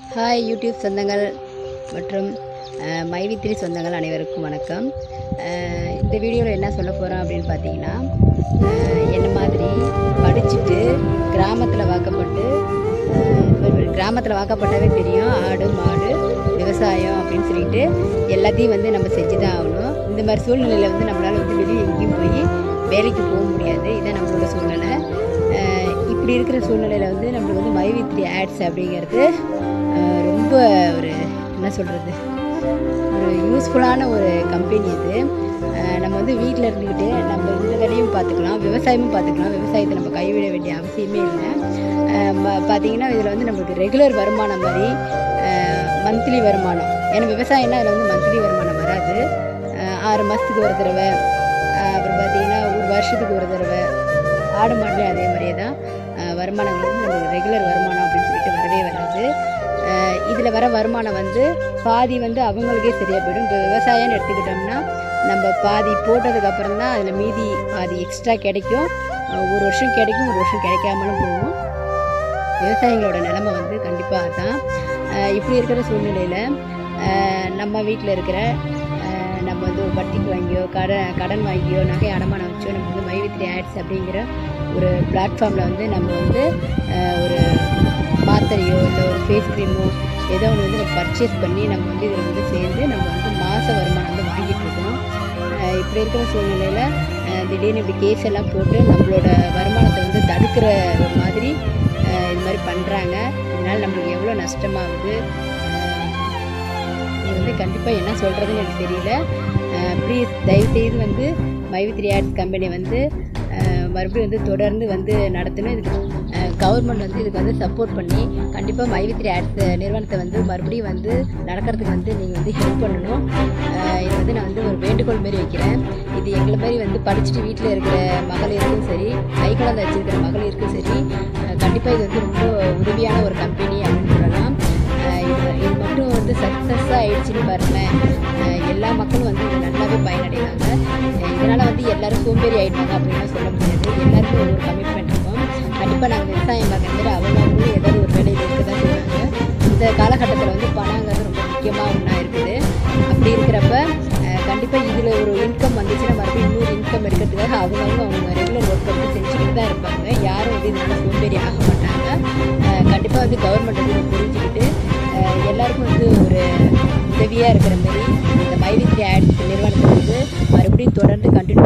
hi YouTube சொந்தங்கள் மற்றும் அஹ், மைவித்திரி சொந்தங்கள் அனைவருக்கும் வணக்கம் அஹ், இந்த வீடியோவில் என்ன சொல்ல போகிறோம் அப்படின்னு பார்த்தீங்கன்னா அஹ், என்ன மாதிரி படிச்சுட்டு கிராமத்தில் வாக்கப்பட்டு கிராமத்தில் வாக்கப்பட்டாவே தெரியும் ஆடு மாடு விவசாயம் அப்படின்னு சொல்லிட்டு எல்லாத்தையும் வந்து நம்ம செஞ்சு தான் ஆகணும் இந்த மாதிரி சூழ்நிலையில் வந்து நம்மளால் வந்து வெளியே எங்கேயும் போய் வேலைக்கு போக முடியாது இதான் நம்மளோட சூழ்நிலை அஹ் இப்படி இருக்கிற சூழ்நிலையில் வந்து நம்மளுக்கு வந்து மைவித்ரி ஆட்ஸ் அப்படிங்கிறது அஹ் ரொம்ப ஒரு என்ன சொல்கிறது ஒரு யூஸ்ஃபுல்லான ஒரு கம்பெனி இது அஹ் நம்ம வந்து வீட்டில் இருந்துக்கிட்டு நம்ம இந்த வேலையும் பார்த்துக்கலாம் விவசாயமும் பார்த்துக்கலாம் விவசாயத்தை நம்ம கைவிட வேண்டிய அவசியமே இல்லை அஹ் ம- பார்த்தீங்கன்னா இதில் வந்து நம்மளுக்கு ரெகுலர் வருமானம் மாதிரி மந்த்லி வருமானம் ஏன்னா விவசாயம்னா அதில் வந்து மந்த்லி வருமானம் வராது அஹ் ஆறு மாதத்துக்கு ஒரு தடவை அஹ் அப்புறம் பார்த்தீங்கன்னா ஒரு வருஷத்துக்கு ஒரு தடவை ஆடு மாடுலேயும் அதே மாதிரியே தான் அஹ் வருமானங்கள் வந்து நம்மளுக்கு ரெகுலர் வருமானம் அப்படின்னு சொல்லிட்டு வரவே வராது இதில் வர வருமானம் வந்து பாதி வந்து அவங்களுக்கே சரியாக போயிடும் இப்போ விவசாயம்னு எடுத்துக்கிட்டோம்னா நம்ம பாதி போட்டதுக்கு அப்புறம் தான் அதில் மீதி பாதி எக்ஸ்ட்ரா கிடைக்கும் அஹ் ஒரு வருஷம் கிடைக்கும் ஒரு வருஷம் கிடைக்காமலும் போகும் விவசாயிகளோட நிலைமை வந்து கண்டிப்பாக தான் இப்படி இருக்கிற சூழ்நிலையில் நம்ம வீட்டில் இருக்கிற அஹ், நம்ம வந்து ஒரு வட்டிக்கு வாங்கியோ கடன் கடன் வாங்கியோ நகை அடமானம் வச்சோ நம்ம வந்து மைவித்ரி ஆட்ஸ் அப்படிங்கிற ஒரு பிளாட்ஃபார்மில் வந்து நம்ம வந்து அஹ், ஒரு மாத்திரையோ இல்லை ஒரு ஃபேஸ் க்ரீமோ ஏதோ ஒன்று வந்து நம்ம பர்ச்சேஸ் பண்ணி நம்ம வந்து இதில் வந்து சேர்ந்து நம்ம வந்து மாத வருமானம் வந்து வாங்கிட்டு இருக்கோம் அஹ் இப்படி இருக்கிற சூழ்நிலையில் திடீர்னு இப்படி கேஸ் எல்லாம் போட்டு நம்மளோட வருமானத்தை வந்து தடுக்கிற ஒரு மாதிரி அஹ் இது மாதிரி பண்ணுறாங்க இதனால் நம்மளுக்கு எவ்வளோ நஷ்டமாகுது அஹ் இது வந்து கண்டிப்பாக என்ன சொல்கிறதுன்னு எனக்கு தெரியல ப்ளீஸ் தயவுசெய்து வந்து மைவித்ரி ஆட்ஸ் கம்பெனி வந்து அஹ் மறுபடியும் வந்து தொடர்ந்து வந்து நடத்தணும் இதுக்கு கவர்மெண்ட் வந்து இதுக்கு வந்து சப்போர்ட் பண்ணி கண்டிப்பாக மைவித்ரி ஆட்ஸ் நிறுவனத்தை வந்து மறுபடியும் வந்து நடக்கிறதுக்கு வந்து நீங்கள் வந்து ஹெல்ப் பண்ணணும் அஹ் இது வந்து நான் வந்து ஒரு வேண்டுகோள் மாரி வைக்கிறேன் இது எங்களை மாதிரி வந்து படிச்சுட்டு வீட்டில் இருக்கிற மகளிருக்கும் சரி கை குழந்தை வச்சிருக்கிற மகளிருக்கும் சரி கண்டிப்பாக இது வந்து ரொம்ப உதவியான ஒரு கம்பெனி அப்படின்னு சொல்லலாம் அஹ் இது இது மட்டும் வந்து சக்ஸஸாக ஆயிடுச்சுன்னு பாருங்களேன் அஹ் எல்லா மக்களும் வந்து இது நல்லாவே பயனடைவாங்க அஹ் இதனால் வந்து எல்லாரும் சோம்பேறி ஆயிட்டாங்க அப்படின்னு சொல்ல முடியாது எல்லாருக்கும் ஒரு கமிட்மெண்ட் இருக்கும் கண்டிப்பாக நாங்கள் விவசாயம் பார்க்குறது அவங்கவுங்களும் ஏதாவது ஒரு வேலையில் இருக்க தான் செய்வாங்க இந்த காலகட்டத்தில் வந்து பணங்கிறது ரொம்ப முக்கியமாக ஒன்றா இருக்குது அப்படி இருக்கிறப்ப கண்டிப்பாக இதில் ஒரு இன்கம் வந்துச்சுன்னா மறுபடியும் இன்னொரு இன்கம் இருக்கிறதுக்காக அவங்கவுங்க அவங்க ரெகுலர் ஒர்க் வந்து செஞ்சுக்கிட்டு தான் இருப்பாங்க யாரும் வந்து இதனால் சோம்பேறி ஆக மாட்டாங்க கண்டிப்பாக வந்து கவர்மெண்ட் வந்து இதை புரிஞ்சுக்கிட்டு அஹ் எல்லாருக்கும் வந்து ஒரு உதவியாக இருக்கிற மாதிரி இந்த மைவித்ரி ஆட்ஸ் நிறுவனத்தை வந்து மறுபடியும் தொடர்ந்து கண்டினியூ